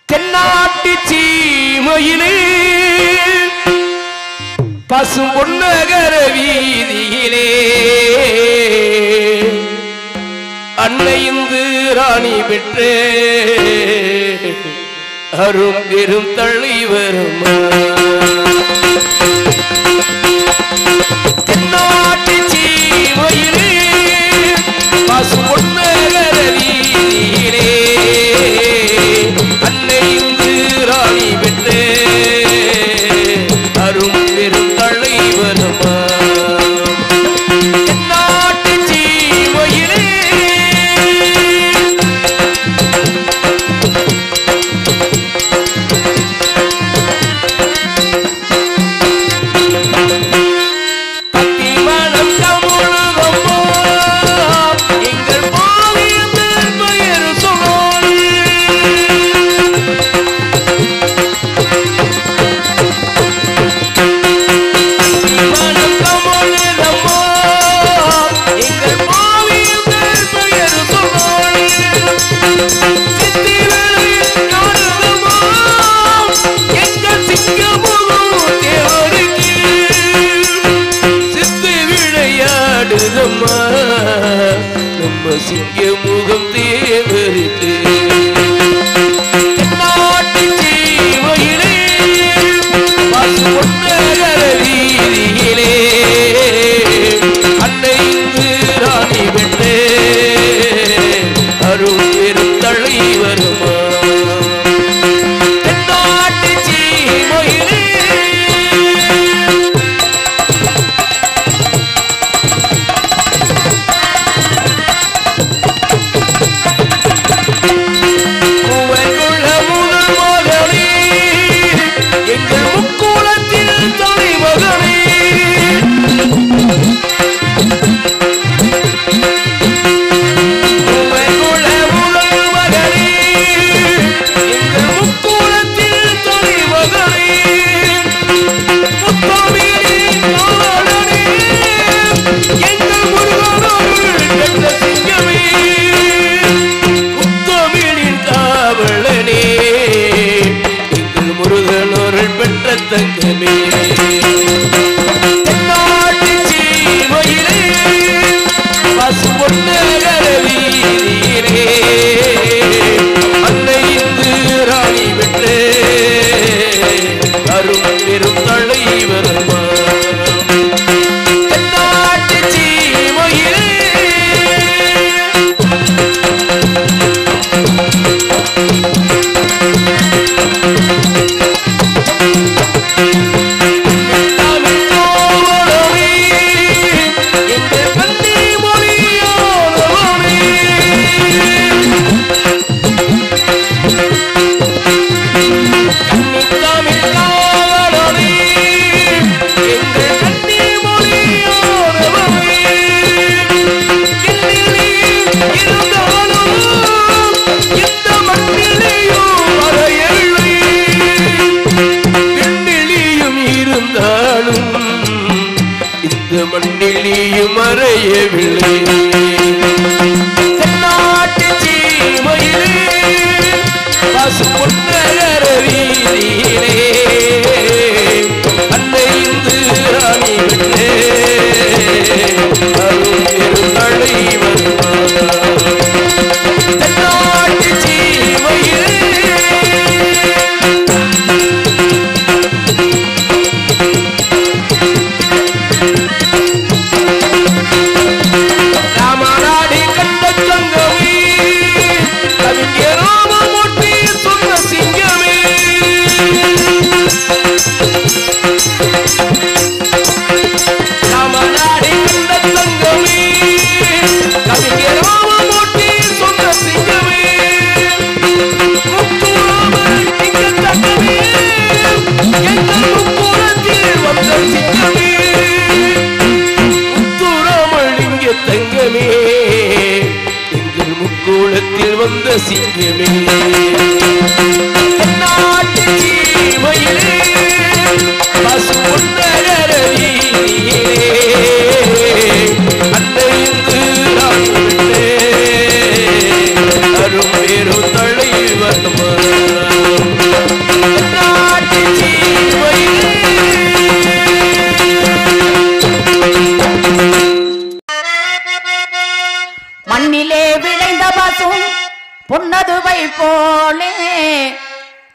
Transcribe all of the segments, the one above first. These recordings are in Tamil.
தென்னாட்டு சீமையிலே பசும் பொன்னகர வீதியிலே அன்னையிந்து ராணி பெற்றே அரும் பெரும் தலைவரும் தென்னாட்டு சீமையிலே பசும் பொன்னகர வீதியிலே அன்னையிந்து ராணி பெற்றே அரும் பெரும் தலைவரும் தென்னாட்டு சீமையிலே பத்திமணம் கமுழுகமோ, எங்கள் பாவியந்தர் பெயர் சொல்லோம். பத்திமணம் கமுழுகமோ, எங்கள் பாவியந்தர் பெயர் சொல்லோம். சித்திரலின் நாடகமோ, எங்கள் சிங்கமுகம் தேவருக்கு சித்து விளையாடுதம்மா நம்ம சிங்க முகம் தேவருக்கு தென்னாட்டு சீமையிலே பசு பொன்னகர வீதியிலே அன்னைந்து ராணி பெண்ணே அருள் பெரும் தலைவருமா தென்னாட்டு சீமையிலே மூவருள்ள முதல் மகனே, எங்கள் முக்குலத்தில் தலைமகனே. மூவருள்ள முதல் மகனே, எங்கள் முக்குலத்தில் தலைமகனே. முத்தமிழின் நாடனே, எங்கள் முருகனருள் பெற்ற சிங்கமே முத்தமிழின் காவலனே எங்கள் முருகனோர்கள் பெற்ற தங்கமே தென்னாட்டு சீமையிலே பசு பொன்னகர வீதியிலே அன்னை இந்து ராணி பெற்றே அரும் பெரும் தலைவருமா தென்னாட்டு சீமையிலே தமிழ் கோவலமே, எங்கள் கண்ணி மொழியோரவமே. கன்னி தமிழ் காவலமே, எங்கள் கண்ணி மொழியோரவமே. கிண்ணிலே இருந்தாலும் இந்த மண்ணிலேயும் வரையவில்லை விண்ணிலியும் இருந்தாலும் இந்த மண்ணிலியும் மறையவில்லை தென்னாட்டு சீமையிலே பசு பொன்னகர வீதியிலே அன்னை இந்து ராணி பெற்றே அருள் பெரும் தலைவருமா தென்னாட்டு சீமையிலே ராமநாடி கண்ட சங்கமே கவிஞர் ராமமூர்த்தி சொன்ன சிங்கமே ராமநாடி கண்ட சங்கமே கவிஞர் ராமமூர்த்தி சொன்ன சிங்கமே முத்துராமன் இங்க தங்கமே எங்கள் முப்புறத்தில் வந்த சிங்கமே முத்துராமலிங்க தங்கமே எங்கள் முக்கோலத்தில் வந்த சிங்கமே நாட்டு சீமையிலே பசு பொன்னகர வீதியிலே அன்னை இந்து ராணி பெற்றே, அரும் பேரு தலைவர்மா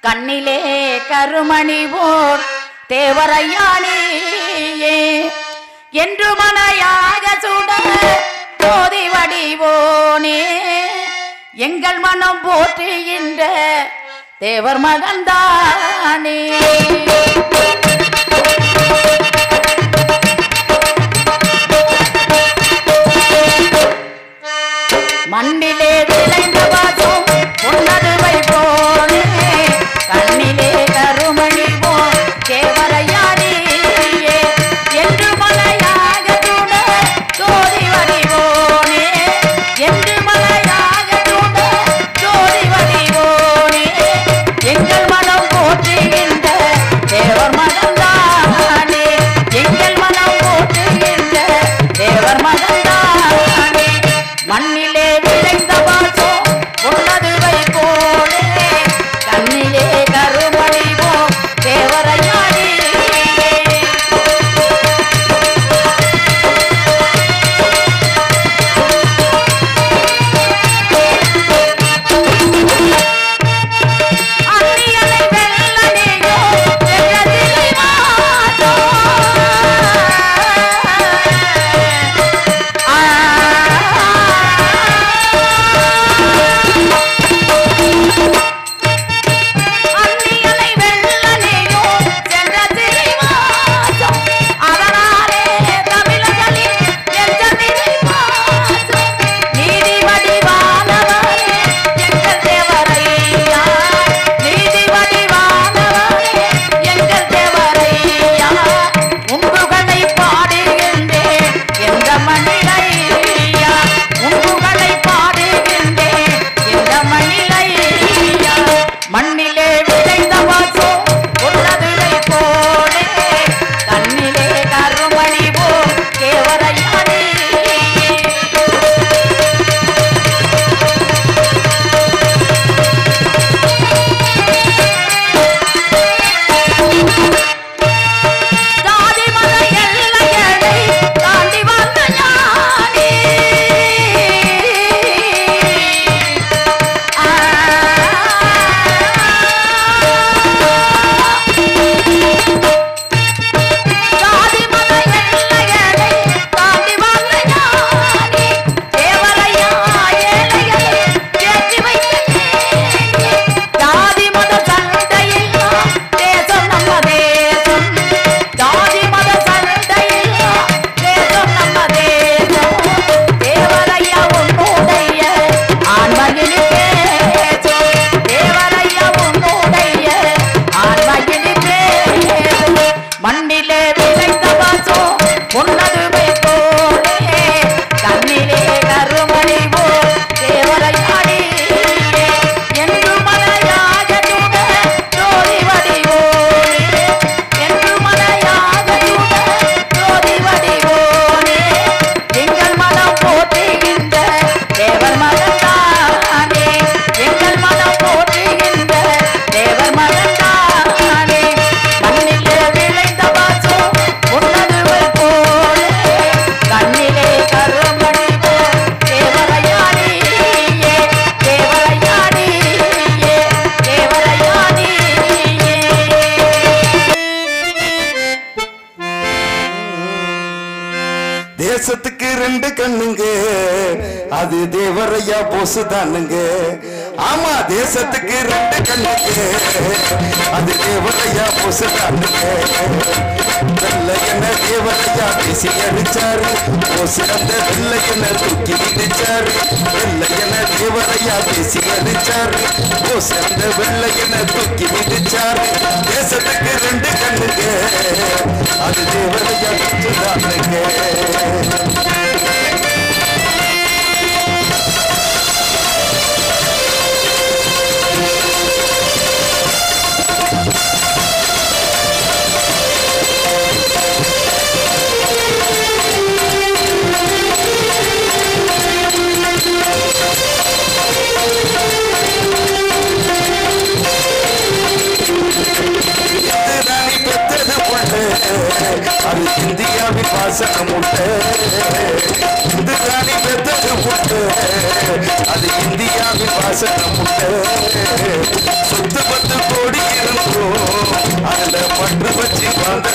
கண்ணிலே கருமணி போர் தேவரையானியே என்று மனையாக சுட ஜோதி வடிவோனே எங்கள் மனம் போற்றுகின்ற தேவர் மகன்தானே மண்ணிலே விளைந்த வாசம் பொன்னதுவை போலே கண்ணிலே கருமணி போல் தேவரையாடியே என்று மலையாக துண ஜோதி வடிவோனே என்று மலையாக துண ஜோதி வடிவோனே எங்கள் மனம் போற்றுகின்ற தேவர் மகன்தானே எங்கள் மனம் போற்றுகின்ற தேவர் மகன்தானே மண்ணிலே விளைந்த வாசம் பொன்னதுவை போலே கண்ணிலே கருமணி போ தேவரையாடி அன்னியலை வெள்ளனையோ வெள்ளதிலை மாதோ அன்னியலை வெள்ளனையோ சென்றதிலை மாதோ அவனாலே தமிழர்களின் நெஞ்சதிலை மாதோ நீதி வடிவானவரே எங்கள் தேவரையா நீதி வடிவானவரே எங்கள் தேவரையா உன்புகளை பாடுகின்றேன் எந்த மணிலையா உன்புகளை பாடுகின்றேன் எந்த மணிலையா மண்ணிலே விளைந்த வாசம் உள்ளதுரை போலே கண்ணிலே கருமணி போ தேவரையானே ஜாதி மத எல்லைகளை தாண்டி வந்த ஞானி. ஆ. ஜாதி மத எல்லைகளை தாண்டி வந்த ஞானி. தேவரையா ஏழைகளை ஏற்றி வைத்த நேனி. ஜாதி மத சண்டையில்லா தேசம் நம்ம தேசம் ஜாதி மத சண்டையில்லா தேசம் நம்ம தேசம் தேவரையா உன்னுடைய ஆன்மகினி பேசும் தேவரையா உன்னுடைய ஆன்மகினி பேசும் மண்ணிலே விளைந்த வாசம் பொன்னதுமை போலே கண்ணிலே கருமணி போ தேவரையாடியே என்று மலையாக துண ஜோதி வடிவோனே என்று மலையாக துண ஜோதி வடிவோனே எங்கள் மனம் போற்றுகின்ற தேவர் மகன்தானே எங்கள் மனம் போற்றுகின்ற தேவர் மகன்தானே மண்ணிலே விளைந்த வாசம் உன்னதுவை போலே கண்ணிலே கருமணி போல் தேவரையாடியே தேவரையாடியே தேவரையாடியே தேசத்துக்கு ரெண்டு கண்ணுங்க அது தேவரையா போசு தானுங்க ஆமா தேசத்துக்கு ரெண்டு கண்ணுங்க அது தேவரையா போசு தானுங்க வெள்ளையன தேவரையா பேசி அடிச்சாரு போசு அந்த வெள்ளையன தூக்கி இடிச்சாரு வெள்ளையன தேவரையா பேசி அடிச்சாரு போசு அந்த வெள்ளையன தூக்கி இடிச்சாரு தேசத்துக்கு ரெண்டு கண்ணுங்க அது தேவரையா போசு தானுங்க ராணி பெத்தது பொண்ணு அது இந்தியாவின் வாசனம் உண்டு இந்து ராணி பெத்தது பொண்ணு அது இந்தியாவின் வாசனம் உண்டு சொத்து பத்து கோடி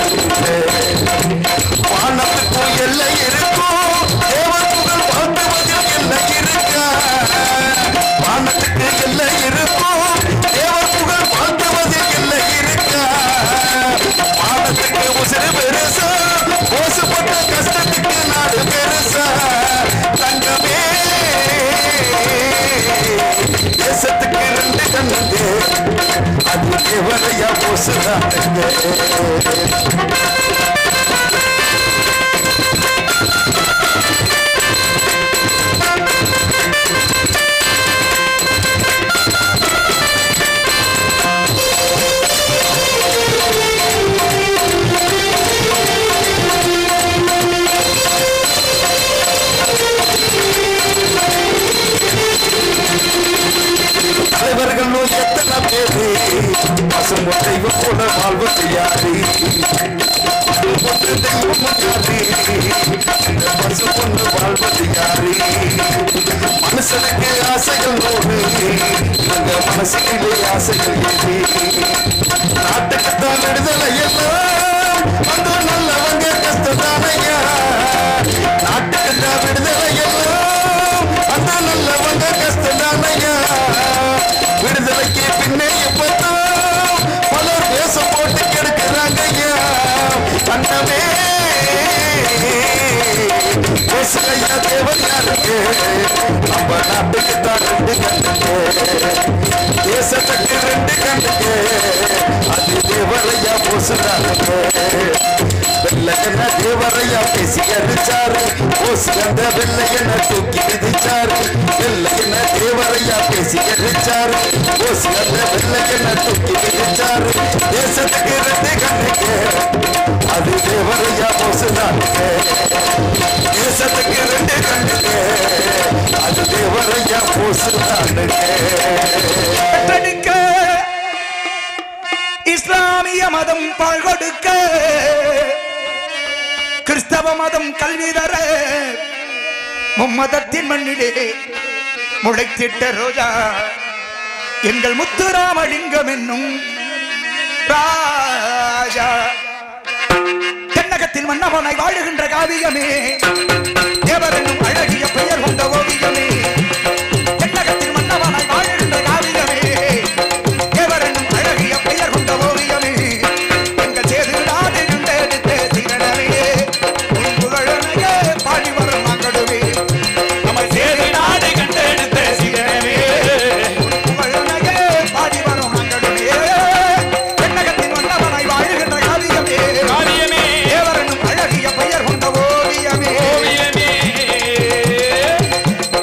யாருக்கு வானத்துக்கும் எல்லை இருக்கும் தேவன் புகழ் வாழ்த்துவதில் எல்லை இருக்கா வானத்துக்கு எல்லை இருக்கும் தேவன் புகழ் வாழ்த்துவதில் எல்லை இருக்கா வானத்துக்கு உசிறு பெருசா மோசப்பட்ட கஷ்டத்துக்கு நாடு பெருசா தங்கமே தேசத்துக்கு ரெண்டு கண்ணுங்க அது தேவரையா போசுதாங்க தலைவர்களும் எத்தனை பேரு பசும் தெய்வம் போல வாழ்வது யாரு ஒன்று தெய்வம் யாரு இந்த பசு பொண்ணு வாழ்வது யாரு மனுஷனுக்கு ஆசைகள் நூறு இந்த மனசுகளே ஆசைகள் ஏது நாட்டுக்குத்தான் விடுதலை எல்லாம் அந்த நல்லவங்க கஷ்டத்தானையா நாட்டுக்குத்தான் விடுதலை எல்லாம் அந்த நல்லவங்க கஷ்டத்தானையா விடுதலைக்கு பின்னே இப்பதான் பலர் பேச போட்டு கெடுக்கிறாங்க ஐயா அண்ணமே பேசுகையா தேவன் யாருக்கு நம்ம நாட்டுக்கு தான் ரெண்டு கண்ணுங்க தேசத்துக்கு ரெண்டு கண்ணுங்க அது தேவரையா போசுறாங்க வெள்ளையன தேவரையா பேசி அடிச்சாரு ஓசு அந்த வெள்ளையன தூக்கி மிதிச்சாரு வெள்ளையன தேவரையா பேசி அடிச்சாரு ஓசு அந்த வெள்ளையன தூக்கி மிதிச்சாரு தேசத்துக்கு ரெண்டு கண்ணுங்க அது தேவரையா போசுறாங்க தேசத்துக்கு ரெண்டு கண்ணுங்க அது தேவரையா போசுறாங்க தடுக்க இஸ்லாமிய மதம் பால் கொடுக்க கிறிஸ்தவ மதம் கல்வி தர மும்மதத்தின் மண்ணிலே முளைத்திட்ட ரோஜா எங்கள் முத்துராமலிங்கம் என்னும் ராஜா தென்னகத்தில் மன்னவனாய் வாழுகின்ற காவியமே தேவர் என்னும் அழகிய பெயர் கொண்ட ஓவியமே தென்னகத்தில் மன்னவனாய் வாழுகின்ற காவியமே தேவர் என்னும் அழகிய பெயர் கொண்ட ஓவியமே எங்கள் சேது நாடு கண்டெடுத்த சிரணமே உன் புகழனையே பாடி வரும் மகளுமே நம்ம சேது நாடு கண்டெடுத்த சிரணமே உன் புகழனையே பாடி வரும் மகளுமே தென்னகத்தில் மன்னவனாய் வாழுகின்ற காவியமே காவியமே தேவர் என்னும் அழகிய பெயர் கொண்ட ஓவியமே ஓவியமே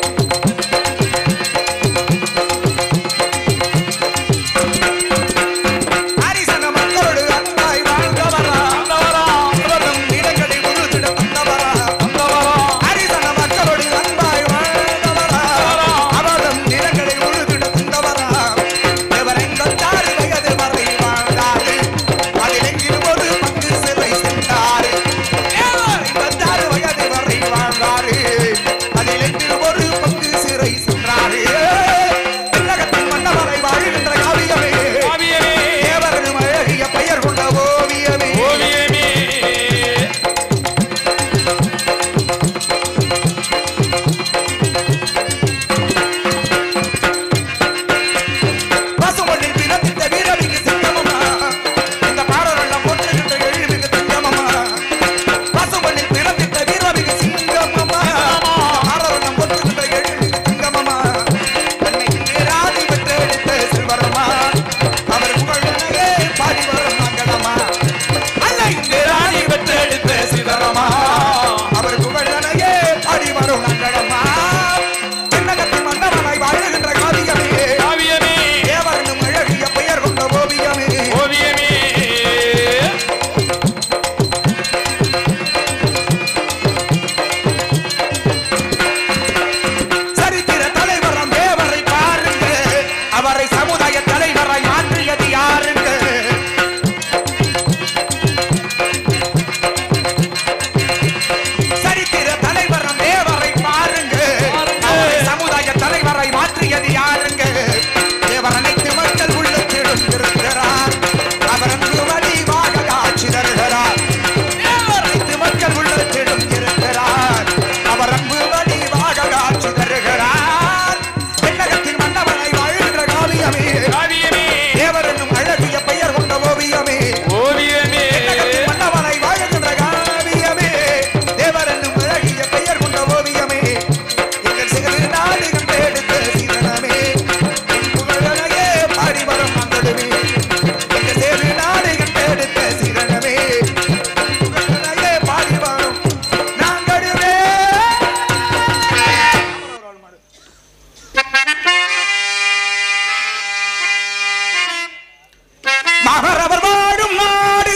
அவரவர் வாழும் நாடு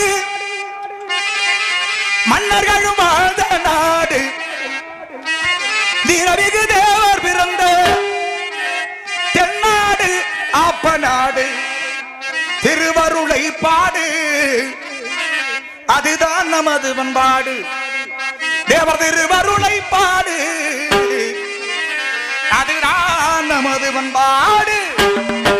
மன்னர்களும் வாழ்ந்த நாடு வீரமிகு தேவர் பிறந்த தென்னாடு ஆப்ப நாடு திருவருளை பாடு அதுதான் நமது பண்பாடு தேவர் திருவருளை பாடு அதுதான் நமது பண்பாடு